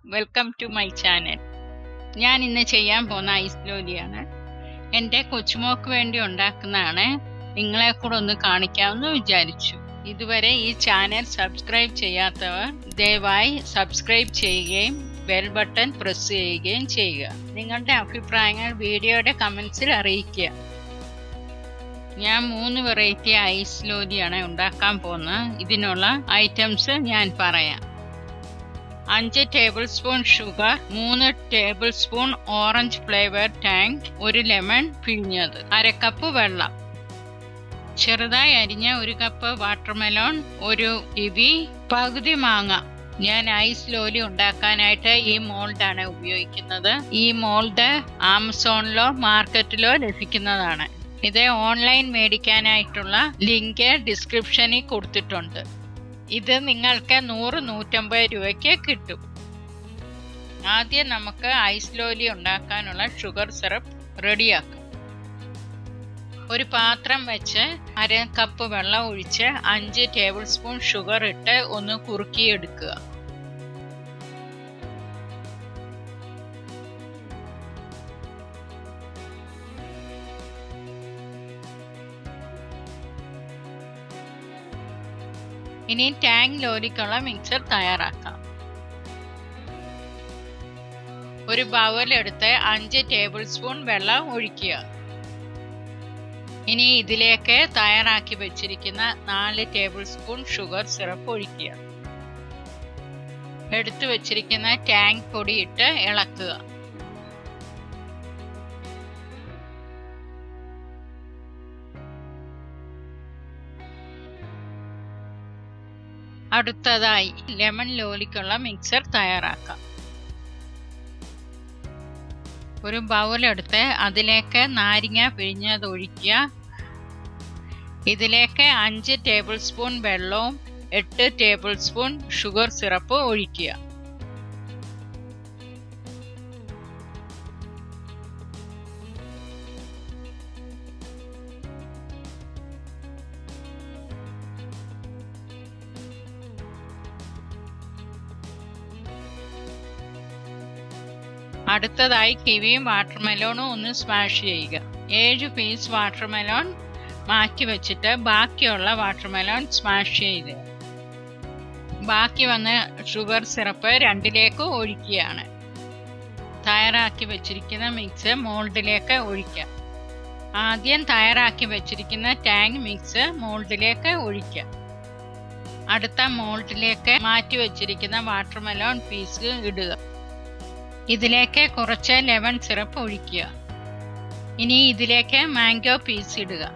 welcome to my channel ഞാൻ ഇന്ന് ചെയ്യാൻ പോകുന്ന ഐസ് ലോലിയാണ് എൻ്റെ കൊച്ചുമോക്ക് വേണ്ടി ഉണ്ടാക്കുന്നതാണ് നിങ്ങളെ കൂടെ ഒന്ന് കാണിക്കാമെന്ന് വിചാരിച്ചു ഇതുവരെ ഈ ചാനൽ സബ്സ്ക്രൈബ് ചെയ്യാത്തവർ ദയവായി സബ്സ്ക്രൈബ് ചെയ്യുകയും ബെൽ ബട്ടൺ പ്രസ് ചെയ്യുകയും ചെയ്യുക നിങ്ങളുടെ അഭിപ്രായങ്ങൾ വീഡിയോയുടെ കമൻസിൽ അറിയിക്കുക ഞാൻ മൂന്ന് വെറൈറ്റി ഐസ് ലോലിയാണ് ഉണ്ടാക്കാൻ പോകുന്നത് ഇതിനുള്ള ഐറ്റംസ് ഞാൻ പറയാം അഞ്ച് ടേബിൾ സ്പൂൺ ഷുഗർ മൂന്ന് tablespoon orange flavour Tang ഒരു ലെമൺ പിഴിഞ്ഞത് അര കപ്പ് വെള്ളം ചെറുതായി അരിഞ്ഞ ഒരു കപ്പ് വാട്ടർമെലോൺ ഒരു കിവി പകുതി മാങ്ങ ഞാൻ ഐസ് ലോലി ഉണ്ടാക്കാനായിട്ട് ഈ മോൾഡാണ് ഉപയോഗിക്കുന്നത് ഈ മോൾഡ് ആമസോണിലോ മാർക്കറ്റിലോ ലഭിക്കുന്നതാണ് ഇത് ഓൺലൈൻ മേടിക്കാനായിട്ടുള്ള ലിങ്ക് ഡിസ്ക്രിപ്ഷനിൽ കൊടുത്തിട്ടുണ്ട് ഇത് നിങ്ങൾക്ക് നൂറ് നൂറ്റമ്പത് രൂപയ്ക്ക് കിട്ടും ആദ്യം നമുക്ക് ഐസ് ലോലി ഉണ്ടാക്കാനുള്ള ഷുഗർ സിറപ്പ് റെഡിയാക്കാം ഒരു പാത്രം വെച്ച് അര കപ്പ് വെള്ളം ഒഴിച്ച് അഞ്ച് ടേബിൾ സ്പൂൺ ഷുഗർ ഇട്ട് ഒന്ന് കുറുക്കിയെടുക്കുക ഇനി ടാങ് ലോലിക്കുള്ള മിക്സർ തയ്യാറാക്കാം ഒരു ബൗലെടുത്ത് അഞ്ച് ടേബിൾ സ്പൂൺ വെള്ളം ഒഴിക്കുക ഇനി ഇതിലേക്ക് തയ്യാറാക്കി വെച്ചിരിക്കുന്ന നാല് ടേബിൾ സ്പൂൺ ഷുഗർ സിറപ്പ് ഒഴിക്കുക എടുത്തു വെച്ചിരിക്കുന്ന ടാങ്ക് പൊടിയിട്ട് ഇളക്കുക അടുത്തതായി ലെമൺ ലോലിക്കുള്ള മിക്സർ തയ്യാറാക്കാം ഒരു ബൗലെടുത്ത് അതിലേക്ക് നാരങ്ങ പിഴിഞ്ഞത് ഒഴിക്കുക ഇതിലേക്ക് അഞ്ച് ടേബിൾ സ്പൂൺ വെള്ളവും എട്ട് ടേബിൾ സ്പൂൺ ഷുഗർ സിറപ്പ് ഒഴിക്കുക അടുത്തതായി കിവിയും വാട്ടർമെലോണും ഒന്ന് സ്മാഷ് ചെയ്യുക ഏഴ് പീസ് വാട്ടർമെലോൺ മാറ്റി വെച്ചിട്ട് ബാക്കിയുള്ള വാട്ടർമെലോൺ സ്മാഷ് ചെയ്ത് ബാക്കി വന്ന ഷുഗർ സിറപ്പ് രണ്ടിലേക്ക് ഒഴിക്കുകയാണ് തയ്യാറാക്കി വെച്ചിരിക്കുന്ന മിക്സ് മോൾഡിലേക്ക് ഒഴിക്കുക ആദ്യം തയ്യാറാക്കി വെച്ചിരിക്കുന്ന ടാങ്ക് മിക്സ് മോൾഡിലേക്ക് ഒഴിക്കുക അടുത്ത മോൾഡിലേക്ക് മാറ്റി വെച്ചിരിക്കുന്ന വാട്ടർമെലോൺ പീസ് ഇടുക ഇതിലേക്ക് കുറച്ച് ലെമൺ സിറപ്പ് ഒഴിക്കുക ഇനി ഇതിലേക്ക് മാംഗോ പീസ് ഇടുക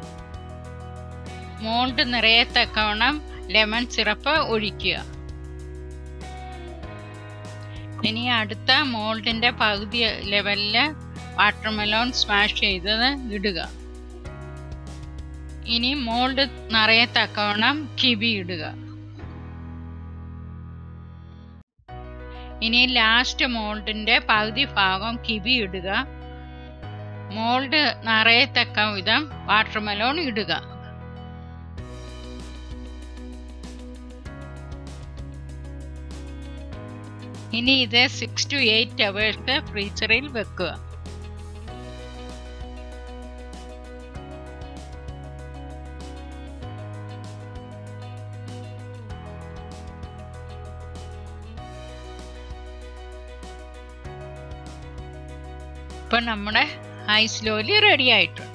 മോൾഡ് നിറയെ തക്കവണ്ണം ലെമൺ സിറപ്പ് ഒഴിക്കുക ഇനി അടുത്ത മോൾഡിന്റെ പകുതി ലെവലില് വാട്ടർമെലോൺ സ്മാഷ് ചെയ്തത് ഇടുക ഇനി മോൾഡ് നിറയെ തക്കവണ്ണം കിബി ഇടുക ഇനി ലാസ്റ്റ് മോൾഡിന്റെ പകുതി ഭാഗം കിബി ഇടുക മോൾഡ് നിറയത്തക്ക വിധം വാട്ടർമെലോൺ ഇടുക ഇനി ഇത് സിക്സ് ടു എയ്റ്റ് അവേഴ്സ് ഫ്രീസറിൽ വെക്കുക ഇപ്പം നമ്മുടെ ഐസ് ലോലി റെഡി ആയിട്ടുണ്ട്